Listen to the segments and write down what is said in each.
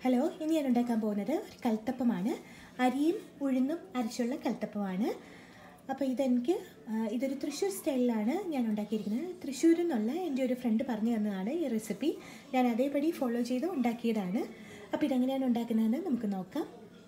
Hello ഇനി ഞാൻ ഉണ്ടാക്കാൻ പോകുന്നത് ഒരു കൽത്തപ്പമാണ് അരിയും ഉഴുന്നും അരച്ചുള്ള കൽത്തപ്പമാണ് അപ്പോൾ ഇതെനിക്ക് ആ, ഇതൊരു തൃശ്ശൂർ സ്റ്റൈലിലാണ് ഞാൻ ഉണ്ടാക്കിയിരിക്കുന്നത് തൃശ്ശൂരിൽ നിന്നുള്ള എൻ്റെ ഒരു ഫ്രണ്ട് പറഞ്ഞു തന്നതാണ് ഈ റെസിപ്പി ഞാൻ അതേപടി ഫോളോ ചെയ്ത് ഉണ്ടാക്കിയതാണ് അപ്പോൾ ഇതെങ്ങനെയാണ് ഉണ്ടാക്കുന്നതെന്ന് നമുക്ക് നോക്കാം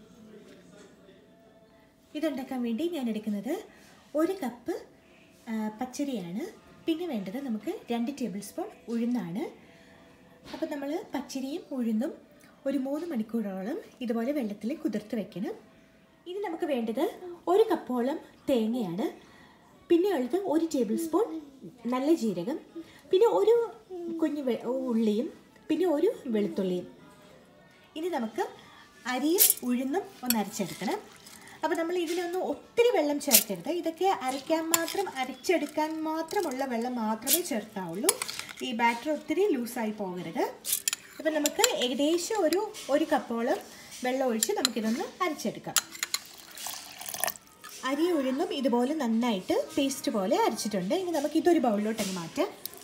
ഇതുണ്ടാക്കാൻ വേണ്ടി ഞാൻ എടുക്കുന്നത് ഒരു കപ്പ് ആ, പച്ചരിയാണ് പിന്നെ വേണ്ടത് നമുക്ക് രണ്ട് ടേബിൾ സ്പൂൺ ഉഴുന്നാണ് അപ്പോൾ നമ്മൾ പച്ചരിയും ഉഴുന്നും ഒരു മൂന്ന് മണിക്കൂറോളം ഇതുപോലെ വെള്ളത്തിൽ കുതിർത്ത് വെക്കണം ഇനി നമുക്ക് വേണ്ടത് ഒരു കപ്പോളം തേങ്ങയാണ് പിന്നെ ഉള്ളത് ഒരു ടേബിൾ സ്പൂൺ നല്ല ജീരകം പിന്നെ ഒരു കുഞ്ഞു വെ- ഉള്ളിയും പിന്നെ ഒരു വെളുത്തുള്ളിയും ഇനി നമുക്ക് അരിയും ഉഴുന്നും ഒന്ന് അരച്ചെടുക്കണം അപ്പോൾ നമ്മൾ ഇതിലൊന്നും ഒത്തിരി വെള്ളം ചേർക്കരുത് ഇതൊക്കെ അരയ്ക്കാൻ മാത്രം അരച്ചെടുക്കാൻ മാത്രമുള്ള വെള്ളം മാത്രമേ ചേർക്കാവുള്ളൂ ഈ ബാറ്റർ ഒത്തിരി ലൂസായി പോകരുത് അപ്പോൾ നമുക്ക് ഏകദേശം ഒരു ഒരു കപ്പോളം വെള്ളം ഒഴിച്ച് നമുക്കിതൊന്ന് അരച്ചെടുക്കാം അരി ഉഴുന്നും ഇതുപോലെ നന്നായിട്ട് പേസ്റ്റ് പോലെ അരച്ചിട്ടുണ്ട് ഇനി നമുക്ക് ഇതൊരു ബൗളിലോട്ടങ്ങ് മാറ്റാം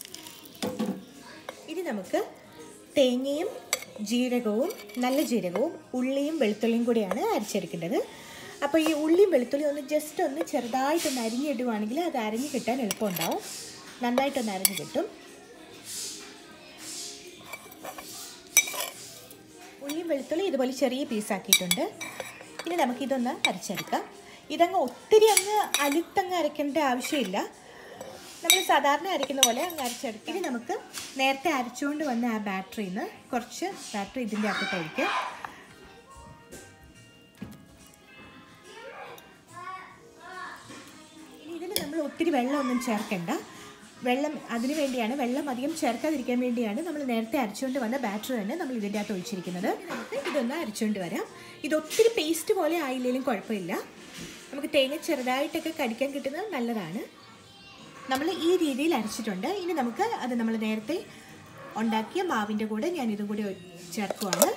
ഇനി നമുക്ക് തേങ്ങയും ജീരകവും നല്ല ജീരകവും ഉള്ളിയും വെളുത്തുള്ളിയും കൂടിയാണ് അരച്ചെടുക്കേണ്ടത് അപ്പോൾ ഈ ഉള്ളിയും വെളുത്തുള്ളിയും ഒന്ന് ജസ്റ്റ് ഒന്ന് ചെറുതായിട്ടൊന്ന് അരിഞ്ഞിടുവാണെങ്കിൽ അത് അരിഞ്ഞ് കിട്ടാൻ എളുപ്പമുണ്ടാവും നന്നായിട്ടൊന്ന് അരിഞ്ഞ് കിട്ടും ഉള്ളിയും വെളുത്തുള്ളി ഇതുപോലെ ചെറിയ പീസാക്കിയിട്ടുണ്ട് ഇനി നമുക്കിതൊന്ന് അരച്ചെടുക്കാം ഇതങ്ങ് ഒത്തിരി അങ്ങ് അലുത്തങ്ങ് അരയ്ക്കേണ്ട ആവശ്യമില്ല നമ്മൾ സാധാരണ അരയ്ക്കുന്ന പോലെ അങ്ങ് അരച്ചെടുക്കാം ഇനി നമുക്ക് നേരത്തെ അരച്ചുകൊണ്ട് വന്ന ആ ബാറ്ററിയിൽ നിന്ന് കുറച്ച് ബാറ്ററി ഇതിൻ്റെ അകത്തോട്ട് ഒഴിക്കാം ഇനി ഇതിൽ നമ്മൾ ഒത്തിരി വെള്ളമൊന്നും ചേർക്കണ്ട വെള്ളം അതിനു വേണ്ടിയാണ് വെള്ളം അധികം ചേർക്കാതിരിക്കാൻ വേണ്ടിയാണ് നമ്മൾ നേരത്തെ അരച്ചുകൊണ്ട് വന്ന ബാറ്ററി തന്നെ നമ്മൾ ഇതിൻ്റെ അകത്ത് ഒഴിച്ചിരിക്കുന്നത് നമുക്ക് ഇതൊന്ന് അരച്ചുകൊണ്ട് വരാം ഇത് ഒത്തിരി പേസ്റ്റ് പോലെ ആയില്ലെങ്കിലും കുഴപ്പമില്ല നമുക്ക് തേങ്ങ ചെറുതായിട്ടൊക്കെ കടിക്കാൻ കിട്ടുന്നത് നല്ലതാണ് നമ്മൾ ഈ രീതിയിൽ അരച്ചിട്ടുണ്ട് ഇനി നമുക്ക് അത് നമ്മൾ നേരത്തെ ഉണ്ടാക്കിയ മാവിൻ്റെ കൂടെ ഞാൻ ഇതും കൂടി ഒ- ചേർക്കുവാണ്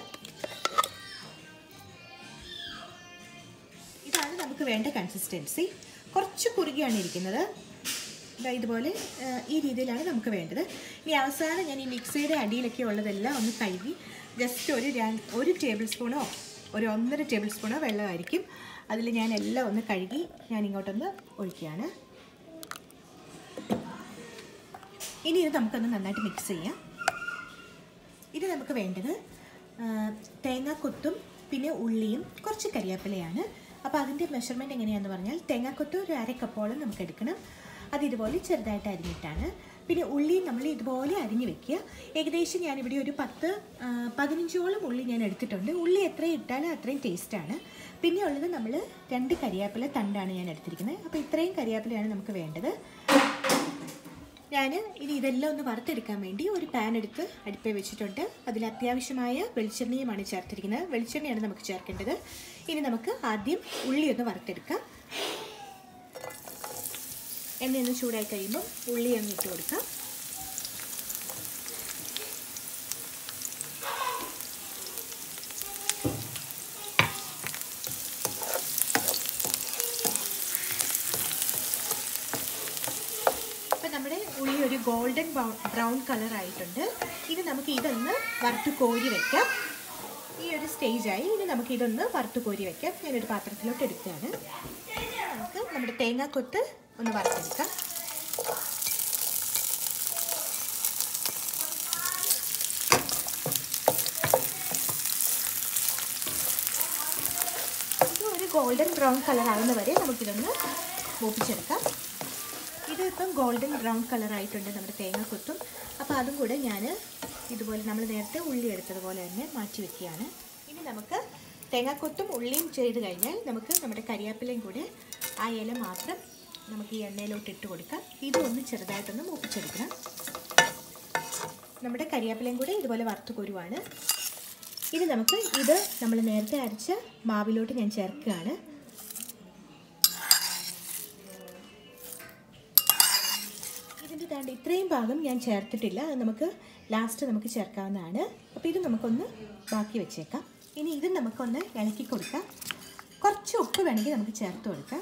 ഇതാണ് നമുക്ക് വേണ്ട കൺസിസ്റ്റൻസി കുറച്ച് കുറുകിയാണ് ഇരിക്കുന്നത് ദാ ഇതുപോലെ ആ, ഈ രീതിയിലാണ് നമുക്ക് വേണ്ടത് ഇനി അവസാനം ഞാൻ ഈ മിക്സിയുടെ അടിയിലൊക്കെ ഉള്ളതെല്ലാം ഒന്ന് കഴുകി ജസ്റ്റ് ഒരു രണ്ട് ഒരു ടേബിൾ സ്പൂണോ ഒരു ഒന്നര ടേബിൾ സ്പൂണോ വെള്ളമായിരിക്കും അതിൽ ഞാൻ എല്ലാം ഒന്ന് കഴുകി ഞാൻ ഇങ്ങോട്ടൊന്ന് ഒഴിക്കുകയാണ് ഇനി ഇത് നമുക്കൊന്ന് നന്നായിട്ട് മിക്സ് ചെയ്യാം ഇത് നമുക്ക് വേണ്ടത് ആ, തേങ്ങാക്കൊത്തും പിന്നെ ഉള്ളിയും കുറച്ച് കരിയാപ്പിലയാണ് അപ്പോൾ അതിൻ്റെ മെഷർമെൻറ്റ് എങ്ങനെയാണെന്ന് പറഞ്ഞാൽ തേങ്ങാക്കൊത്ത് ഒരു അര കപ്പോളം നമുക്ക് എടുക്കണം അത് ഇതുപോലെ ചെറുതായിട്ട് അരിഞ്ഞിട്ടാണ് പിന്നെ ഉള്ളി നമ്മൾ ഇതുപോലെ അരിഞ്ഞ് വെക്കുക ഏകദേശം ഞാനിവിടെ ഒരു പത്ത് ആ, പതിനഞ്ചോളം ഉള്ളി ഞാൻ എടുത്തിട്ടുണ്ട് ഉള്ളി എത്രയും ഇട്ടാലും അത്രയും ടേസ്റ്റാണ് പിന്നെ ഉള്ളത് നമ്മൾ രണ്ട് കരിയാപ്പില തണ്ടാണ് ഞാൻ എടുത്തിരിക്കുന്നത് അപ്പോൾ ഇത്രയും കരിയാപ്പിലയാണ് നമുക്ക് വേണ്ടത് ഞാൻ ഇനി ഇതെല്ലാം ഒന്ന് വറുത്തെടുക്കാൻ വേണ്ടി ഒരു പാൻ എടുത്ത് അടുപ്പേ വെച്ചിട്ടുണ്ട് അതിൽ അത്യാവശ്യമായ വെളിച്ചെണ്ണയുമാണ് ചേർത്തിരിക്കുന്നത് വെളിച്ചെണ്ണയാണ് നമുക്ക് ചേർക്കേണ്ടത് ഇനി നമുക്ക് ആദ്യം ഉള്ളി ഒന്ന് വറുത്തെടുക്കാം എണ്ണ ഒന്ന് ചൂടായി കഴിയുമ്പോൾ ഉള്ളി അങ്ങ് ഇട്ട് കൊടുക്കാം ഇപ്പം നമ്മുടെ ഉള്ളി ഒരു ഗോൾഡൻ ബ്രൗൺ കളർ ആയിട്ടുണ്ട് ഇനി നമുക്ക് ഇതൊന്ന് വറുത്ത് കോരി വെക്കാം ഈ ഒരു സ്റ്റേജായി ഇനി നമുക്ക് ഇതൊന്ന് വറുത്ത് കോരി വെക്കാം ഞാനൊരു പാത്രത്തിലോട്ട് എടുക്കുകയാണ് നമുക്ക് നമ്മുടെ തേങ്ങാക്കൊത്ത് ഒന്ന് വറുത്തെടുക്കാം ഇത് ഒരു ഗോൾഡൻ ബ്രൗൺ കളർ ആവുന്ന വരെ നമുക്കിതൊന്ന് മൂപ്പിച്ചെടുക്കാം ഇത് ഇപ്പം ഗോൾഡൻ ബ്രൗൺ കളർ ആയിട്ടുണ്ട് നമ്മുടെ തേങ്ങാക്കൊത്തും അപ്പോൾ അതും കൂടെ ഞാൻ ഇതുപോലെ നമ്മൾ നേരത്തെ ഉള്ളി എടുത്തതുപോലെ തന്നെ മാറ്റി വെക്കുകയാണ് ഇനി നമുക്ക് തേങ്ങാക്കൊത്തും ഉള്ളിയും ചെയ്ത് കഴിഞ്ഞാൽ നമുക്ക് നമ്മുടെ കരിയാപ്പിലയും കൂടെ ആ ഇല മാത്രം നമുക്ക് ഈ എണ്ണയിലോട്ട് ഇട്ട് കൊടുക്കാം ഇതും ഒന്ന് ചെറുതായിട്ടൊന്ന് മൂപ്പിച്ചെടുക്കണം നമ്മുടെ കരിയാപ്പിലയും കൂടെ ഇതുപോലെ വറുത്ത് കൊരുവാണ് ഇനി നമുക്ക് ഇത് നമ്മൾ നേരത്തെ അരച്ച മാവിലോട്ട് ഞാൻ ചേർക്കുകയാണ് ഇതിൻ്റെ താണ്ട് ഇത്രയും ഭാഗം ഞാൻ ചേർത്തിട്ടില്ല അത് നമുക്ക് ലാസ്റ്റ് നമുക്ക് ചേർക്കാവുന്നതാണ് അപ്പോൾ ഇത് നമുക്കൊന്ന് ബാക്കി വെച്ചേക്കാം ഇനി ഇത് നമുക്കൊന്ന് ഇളക്കി കൊടുക്കാം കുറച്ച് ഉപ്പ് വേണമെങ്കിൽ നമുക്ക് ചേർത്ത് കൊടുക്കാം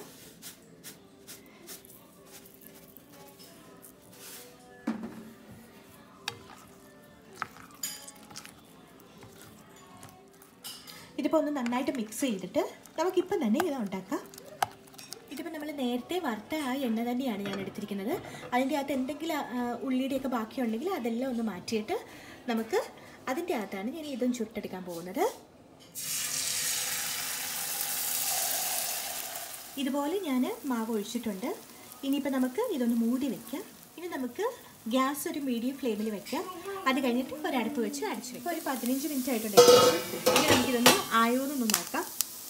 ഇതിപ്പോൾ ഒന്ന് നന്നായിട്ട് മിക്സ് ചെയ്തിട്ട് നമുക്കിപ്പം തന്നെ ഇത് ഉണ്ടാക്കാം ഇതിപ്പോൾ നമ്മൾ നേരത്തെ വറുത്ത ആ എണ്ണ തന്നെയാണ് ഞാൻ എടുത്തിരിക്കുന്നത് അതിൻ്റെ അകത്ത് എന്തെങ്കിലും ആ, ഉള്ളിയുടെയൊക്കെ ബാക്കിയുണ്ടെങ്കിൽ അതെല്ലാം ഒന്ന് മാറ്റിയിട്ട് നമുക്ക് അതിൻ്റെ അകത്താണ് ഞാൻ ഇതും ചുട്ടെടുക്കാൻ പോകുന്നത് ഇതുപോലെ ഞാൻ മാവ് ഒഴിച്ചിട്ടുണ്ട് ഇനിയിപ്പോൾ നമുക്ക് ഇതൊന്ന് മൂടി വെക്കാം ഇനി നമുക്ക് ഗ്യാസ് ഒരു മീഡിയം ഫ്ലെയിമിൽ വെക്കാം അത് കഴിഞ്ഞിട്ട് ഒരു അടുപ്പ് വെച്ച് അടച്ചു വെക്കാം ഒരു പതിനഞ്ച് മിനിറ്റ് ആയിട്ടുണ്ട് ഏകദേശം. ഇനി നമുക്കിതൊന്ന് ആയോന്നൊന്ന് നോക്കാം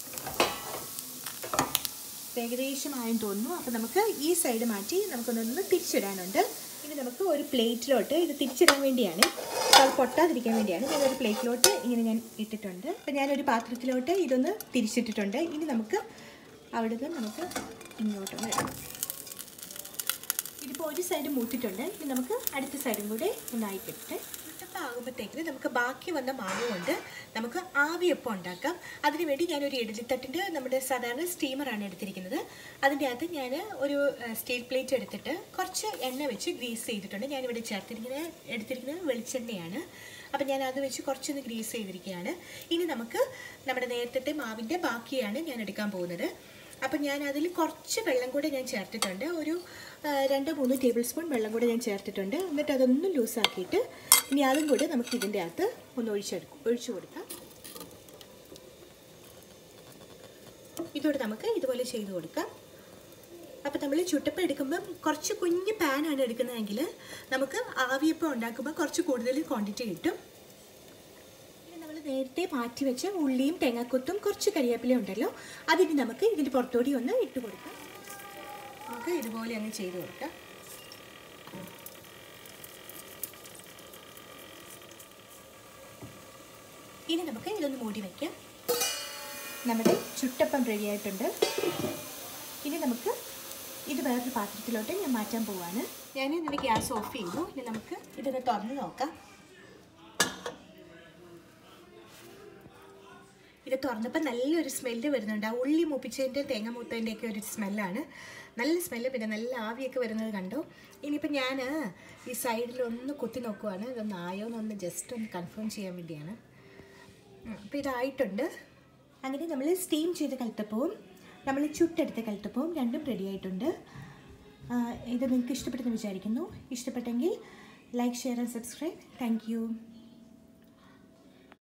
ഏകദേശം ആയെന്ന് തോന്നുന്നു അപ്പോൾ നമുക്ക് ഈ സൈഡ് മാറ്റി നമുക്കൊന്നൊന്ന് തിരിച്ചിടാനുണ്ട് ഇനി നമുക്ക് ഒരു പ്ലേറ്റിലോട്ട് ഇത് തിരിച്ചിടാൻ വേണ്ടിയാണ് അപ്പോൾ അത് പൊട്ടാതിരിക്കാൻ വേണ്ടിയാണ് ഞാൻ ഒരു പ്ലേറ്റിലോട്ട് ഇങ്ങനെ ഞാൻ ഇട്ടിട്ടുണ്ട് അപ്പോൾ ഞാനൊരു പാത്രത്തിലോട്ട് ഇതൊന്ന് തിരിച്ചിട്ടിട്ടുണ്ട് ഇനി നമുക്ക് അവിടുന്ന് നമുക്ക് ഇങ്ങോട്ടൊന്ന് ഇടാം ഇതിപ്പോൾ ഒരു സൈഡ് മൂത്തിട്ടുണ്ട് ഇനി നമുക്ക് അടുത്ത സൈഡും കൂടെ ഒന്നായി കിട്ടട്ടെ ഇട്ടപ്പോൾ ആകുമ്പോഴത്തേക്കിന് നമുക്ക് ബാക്കി വന്ന മാവ് കൊണ്ട് നമുക്ക് ആവിയപ്പം ഉണ്ടാക്കാം അതിന് വേണ്ടി ഞാനൊരു ഇഡലിത്തട്ടിൻ്റെ നമ്മുടെ സാധാരണ സ്റ്റീമറാണ് എടുത്തിരിക്കുന്നത് അതിൻ്റെ അകത്ത് ഞാൻ ഒരു സ്റ്റീൽ പ്ലേറ്റ് എടുത്തിട്ട് കുറച്ച് എണ്ണ വെച്ച് ഗ്രീസ് ചെയ്തിട്ടുണ്ട് ഞാനിവിടെ ചേർത്തിരിക്കുന്നത് എടുത്തിരിക്കുന്നത് വെളിച്ചെണ്ണയാണ് അപ്പം ഞാൻ അത് വെച്ച് കുറച്ചൊന്ന് ഗ്രീസ് ചെയ്തിരിക്കുകയാണ് ഇനി നമുക്ക് നമ്മുടെ നേരത്തെ മാവിൻ്റെ ബാക്കിയാണ് ഞാൻ എടുക്കാൻ പോകുന്നത് അപ്പം ഞാൻ അതിൽ കുറച്ച് വെള്ളം കൂടെ ഞാൻ ചേർത്തിട്ടുണ്ട് ഒരു ആ, രണ്ട് മൂന്ന് ടേബിൾ സ്പൂൺ വെള്ളം കൂടെ ഞാൻ ചേർത്തിട്ടുണ്ട് എന്നിട്ട് അതൊന്ന് ലൂസാക്കിയിട്ട് ഇനി അതും കൂടെ നമുക്ക് ഇതിൻ്റെ അകത്ത് ഒന്ന് ഒഴിച്ചെടുക്കും ഒഴിച്ചു കൊടുക്കാം ഇതോടെ നമുക്ക് ഇതുപോലെ ചെയ്ത് കൊടുക്കാം അപ്പോൾ നമ്മൾ ചുട്ടപ്പം എടുക്കുമ്പം കുറച്ച് കുഞ്ഞ് പാനാണ് എടുക്കുന്നതെങ്കിൽ നമുക്ക് ആവിയപ്പം ഉണ്ടാക്കുമ്പോൾ കുറച്ച് കൂടുതൽ ക്വാണ്ടിറ്റി കിട്ടും പിന്നെ നമ്മൾ നേരത്തെ മാറ്റി വെച്ച ഉള്ളിയും തേങ്ങാക്കൊത്തും കുറച്ച് കരിവേപ്പിലയും ഉണ്ടല്ലോ അതിന് നമുക്ക് ഇതിൻ്റെ പുറത്തോടി ഒന്ന് ഇട്ട് കൊടുക്കാം നമുക്ക് ഇതുപോലെ അങ്ങ് ചെയ്ത് കൊടുക്കാം ഇനി നമുക്ക് ഇതൊന്ന് മൂടി വയ്ക്കാം നമ്മുടെ ചുട്ടപ്പം റെഡി ആയിട്ടുണ്ട് ഇനി നമുക്ക് ഇത് വേറൊരു പാത്രത്തിലോട്ട് ഞാൻ മാറ്റാൻ പോവാണ് ഞാൻ ഇതിൻ്റെ ഗ്യാസ് ഓഫ് ചെയ്തു ഇനി നമുക്ക് ഇതൊന്ന് തുറന്ന് നോക്കാം ഇത് തുറന്നപ്പോൾ നല്ലൊരു സ്മെല്ല് വരുന്നുണ്ട് ആ ഉള്ളി മൂപ്പിച്ചതിൻ്റെ തേങ്ങ മൂത്തതിൻ്റെ ഒക്കെ ഒരു സ്മെല്ലാണ് നല്ല സ്മെല്ല് പിന്നെ നല്ല ആവിയൊക്കെ വരുന്നത് കണ്ടു ഇനിയിപ്പോൾ ഞാൻ ഈ സൈഡിൽ ഒന്ന് കുത്തി നോക്കുവാണ് ഇതൊന്ന് ആയോ എന്നൊന്ന് ജസ്റ്റ് ഒന്ന് കൺഫേം ചെയ്യാൻ വേണ്ടിയാണ് അപ്പോൾ ഇതായിട്ടുണ്ട് അങ്ങനെ നമ്മൾ സ്റ്റീം ചെയ്ത കലത്തപ്പവും നമ്മൾ ചുട്ടെടുത്ത കലത്തപ്പവും രണ്ടും റെഡി ആയിട്ടുണ്ട് ആ, ഇത് നിങ്ങൾക്ക് ഇഷ്ടപ്പെട്ടെന്ന് വിചാരിക്കുന്നു ഇഷ്ടപ്പെട്ടെങ്കിൽ like share and subscribe thank U